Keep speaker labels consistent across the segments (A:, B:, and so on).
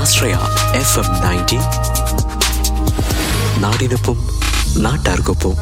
A: ആശ്രയ F M ninety നാടിനൊപ്പം നാട്ടാർക്കൊപ്പം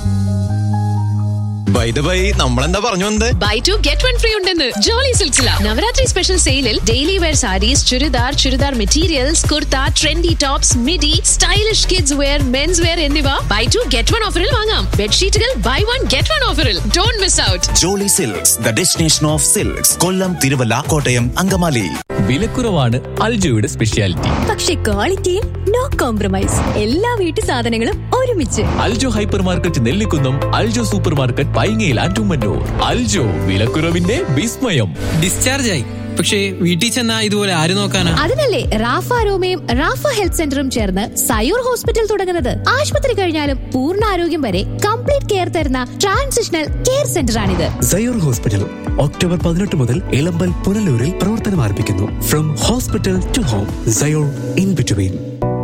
B: by the by നമ്മളെന്താ പറഞ്ഞു വന്നത്
C: buy two get one free ഉണ്ടെന്ന് ജോളി സിൽസില നവരാത്രി സ്പെഷ്യൽ സെയിലിൽ daily wear sarees churidar churidar materials kurta trendy tops midi stylish kids wear men's wear എന്നിവ ബൈ ടു ഗെറ്റ് വൺ ഓഫറിൽ വാങ്ങാം ബെഡ്ഷീറ്റുകൾ ബൈ വൺ ഗെറ്റ് വൺ ഓഫറിൽ don't miss out
D: Jolly Silks the destination of silks Kollam Thiruvalla Kottayam Angamaly
E: വിലക്കുറവാണ് അൽജോയുടെ speciality
F: പക്ഷെ ക്വാളിറ്റിയിൽ നോ കോംപ്രമൈസ് എല്ലാ വീട്ടു സാധനങ്ങളും ഒരുമിച്ച്
E: Aljo hyper market Nellikunnam Aljo super market പൈങ്ങയിൽ ആറ്റുമന്നൂർ അൽജോ വിലക്കുറവിന്റെ വിസ്മയം
G: ഡിസ്ചാർജ് ആയി പക്ഷേ വീട്ടിൽ ചെന്നാ ഇതുപോലെ ആര് നോക്കാനാ
F: അതിനല്ലേ റാഫ രോമയും റാഫ ഹെൽത്ത് സെന്ററും ചേർന്ന് സയൂർ ഹോസ്പിറ്റൽ തുടങ്ങുന്നത് ആശുപത്രി കഴിഞ്ഞാലും പൂർണ്ണ ആരോഗ്യം വരെ കംപ്ലീറ്റ് കെയർ തരുന്ന ട്രാൻസിഷണൽ കെയർ സെന്റർ ആണിത്
A: സയൂർ ഹോസ്പിറ്റൽ ഒക്ടോബർ പതിനെട്ട് മുതൽ ഇളമ്പൽ പുനലൂരിൽ പ്രവർത്തനം ആരംഭിക്കുന്നു from hospital to home Sayor in between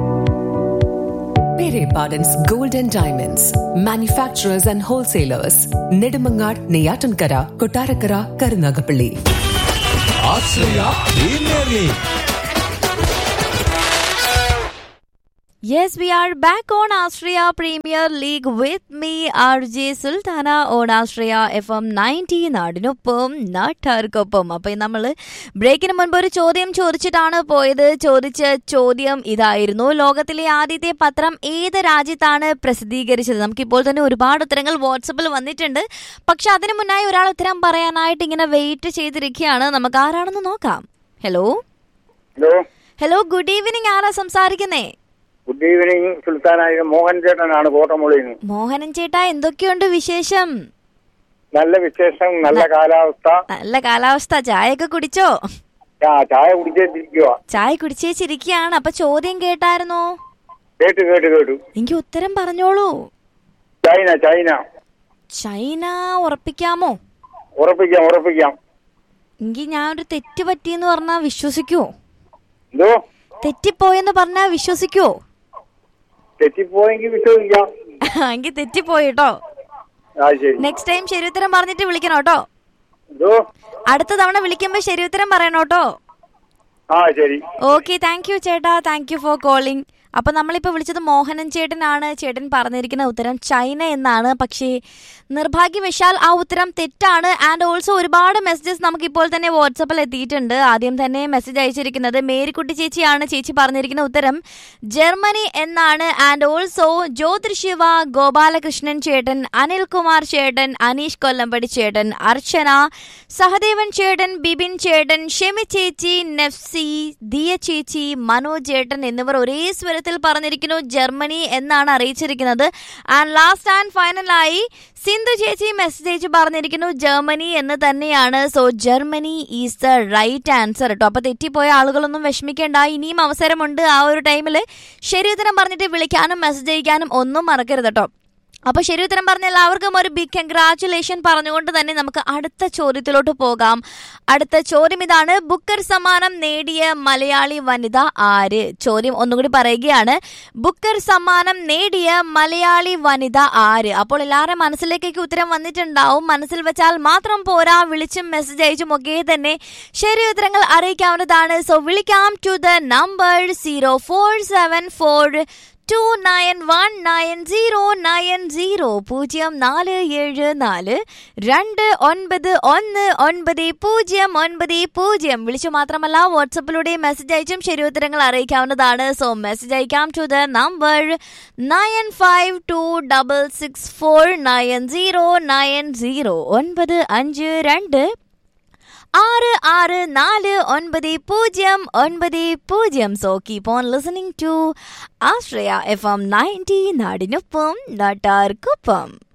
H: Pere Pardon's Golden Diamonds, manufacturers and wholesalers, Nedumangad, Neyatankara, Kotarakara, Karunagapalli.
I: Yes, we are back on Austria Premier League with me, RJ Sultana on Austria FM 90 നാടിനൊപ്പം നാട്ടാർക്കൊപ്പം അപ്പൊ നമ്മൾ ബ്രേക്കിന് മുൻപ് ഒരു ചോദ്യം ചോദിച്ചിട്ടാണ് പോയത് ചോദിച്ച ചോദ്യം ഇതായിരുന്നു ലോകത്തിലെ ആദ്യത്തെ പത്രം ഏത് രാജ്യത്താണ് പ്രസിദ്ധീകരിച്ചത് നമുക്കിപ്പോൾ തന്നെ ഒരുപാട് ഉത്തരങ്ങൾ വാട്സപ്പിൽ വന്നിട്ടുണ്ട് പക്ഷെ അതിനു മുന്നായി ഒരാൾ ഉത്തരം പറയാനായിട്ട് ഇങ്ങനെ വെയിറ്റ് ചെയ്തിരിക്കുകയാണ് നമുക്ക് ആരാണെന്ന് നോക്കാം hello
J: hello
I: hello good evening ആരാ സംസാരിക്കുന്നേ
J: ഗുഡ് ഈവനിങ് സുൽത്താനായ മോഹൻ ചേട്ടനാണ് കോട്ടമുള്ളിൽ നിന്ന്
I: മോഹനൻ ചേട്ടാ എന്തൊക്കെയുണ്ട് വിശേഷം
J: നല്ല വിശേഷം നല്ല കാലാവസ്ഥ
I: നല്ല കാലാവസ്ഥ ചായയൊക്കെ കുടിച്ചോ
J: ആ ചായ കുടിച്ചേച്ചിരിക്കുക
I: ചായ കുടിച്ചേച്ചിരിക്കുകയാണ് അപ്പൊ ചോദ്യം കേട്ടായിരുന്നോ
J: കേട്ടു കേട്ടു കേട്ടു
I: എനിക്ക് ഉത്തരം പറഞ്ഞോളൂ
J: ചൈന ചൈന
I: ചൈന ഉറപ്പിക്കാമോ
J: ഉറപ്പിക്കാം ഉറപ്പിക്കാം
I: എങ്കിൽ ഞാൻ ഒരു തെറ്റ് പറ്റിയെന്ന് പറഞ്ഞാ വിശ്വസിക്കുവോ
J: എന്തോ
I: തെറ്റിപ്പോയെന്ന് പറഞ്ഞാ വിശ്വസിക്കുവോ
J: തെറ്റിപ്പോയെങ്കിൽ വിശ്വസിക്കാം
I: എങ്കിൽ തെറ്റിപ്പോയി കേട്ടോ
J: ആ ശരി
I: നെക്സ്റ്റ് ടൈം ശരി ഉത്തരം പറഞ്ഞിട്ട് വിളിക്കണം കേട്ടോ
J: എന്തോ
I: അടുത്ത തവണ വിളിക്കുമ്പോ ശരി ഉത്തരം പറയണം കേട്ടോ
J: ആ ശരി
I: ഓക്കെ താങ്ക് യു ചേട്ടാ താങ്ക് യു ഫോർ കോളിംഗ് അപ്പൊ നമ്മളിപ്പോ വിളിച്ചത് മോഹനൻ ചേട്ടനാണ് ചേട്ടൻ പറഞ്ഞിരിക്കുന്ന ഉത്തരം ചൈന എന്നാണ് പക്ഷേ നിർഭാഗ്യവശാൽ ആ ഉത്തരം തെറ്റാണ് ആൻഡ് ഓൾസോ ഒരുപാട് മെസ്സേജസ് നമുക്ക് ഇപ്പോൾ തന്നെ വാട്സപ്പിൽ എത്തിയിട്ടുണ്ട് ആദ്യം തന്നെ മെസ്സേജ് അയച്ചിരിക്കുന്നത് മേരിക്കുട്ടി ചേച്ചിയാണ് ചേച്ചി പറഞ്ഞിരിക്കുന്ന ഉത്തരം ജർമ്മനി എന്നാണ് ആൻഡ് ഓൾസോ ജ്യോതിർശിവ ഗോപാലകൃഷ്ണൻ ചേട്ടൻ അനിൽകുമാർ ചേട്ടൻ അനീഷ് കൊല്ലമ്പടി ചേട്ടൻ അർച്ചന സഹദേവൻ ചേട്ടൻ ബിബിൻ ചേട്ടൻ ഷെമി ചേച്ചി നെഫ്സി ദിയ ചേച്ചി മനോജ് ചേട്ടൻ എന്നിവർ ഒരേ സ്വരത്തിൽ പറഞ്ഞിരിക്കുന്നു ജർമ്മനി എന്നാണ് അറിയിച്ചിരിക്കുന്നത് ആൻഡ് ലാസ്റ്റ് ആൻഡ് ഫൈനലായി സിന്ധു ചേച്ചി മെസ്സേജ് അയച്ച് പറഞ്ഞിരിക്കുന്നു ജർമ്മനി എന്ന് തന്നെയാണ് so Germany is the right answer കേട്ടോ അപ്പൊ തെറ്റിപ്പോയ ആളുകളൊന്നും വിഷമിക്കേണ്ട ഇനിയും അവസരമുണ്ട് ആ ഒരു ടൈമിൽ ശരി ഉത്തരം പറഞ്ഞിട്ട് വിളിക്കാനും മെസ്സേജ് അയക്കാനും ഒന്നും മറക്കരുത് കേട്ടോ അപ്പൊ ശരി ഉത്തരം പറഞ്ഞ എല്ലാവർക്കും ഒരു ബിഗ് കൺഗ്രാറ്റുലേഷൻ പറഞ്ഞുകൊണ്ട് തന്നെ നമുക്ക് അടുത്ത ചോദ്യത്തിലോട്ട് പോകാം അടുത്ത ചോദ്യം ഇതാണ് ബുക്കർ സമ്മാനം നേടിയ മലയാളി വനിത ആര് ചോദ്യം ഒന്നുകൂടി പറയുകയാണ് ബുക്കർ സമ്മാനം നേടിയ മലയാളി വനിത ആര് അപ്പോൾ എല്ലാവരുടെ മനസ്സിലേക്കൊക്കെ ഉത്തരം വന്നിട്ടുണ്ടാവും മനസ്സിൽ വെച്ചാൽ മാത്രം പോരാ വിളിച്ചും മെസ്സേജ് അയച്ചും ഒക്കെ തന്നെ ശരി ഉത്തരങ്ങൾ അറിയിക്കാവുന്നതാണ് സോ വിളിക്കാം to the number zero four seven four two nine one nine zero nine zero പൂജ്യം നാല് ഏഴ് നാല് രണ്ട് ഒൻപത് ഒന്ന് ഒൻപത് പൂജ്യം ഒൻപത് പൂജ്യം വിളിച്ചു മാത്രമല്ല വാട്സപ്പിലൂടെ മെസ്സേജ് അയച്ചും ശരി ഉത്തരങ്ങൾ അറിയിക്കാവുന്നതാണ് സോ മെസ്സേജ് അയക്കാം to the number nine five two double six four nine zero nine zero ഒൻപത് അഞ്ച് രണ്ട് ആറ് ആറ് നാല് ഒൻപത് പൂജ്യം ഒൻപത് പൂജ്യം so keep on listening to Ashraya F M ninety നാടിനൊപ്പം നാട്ടാർക്കൊപ്പം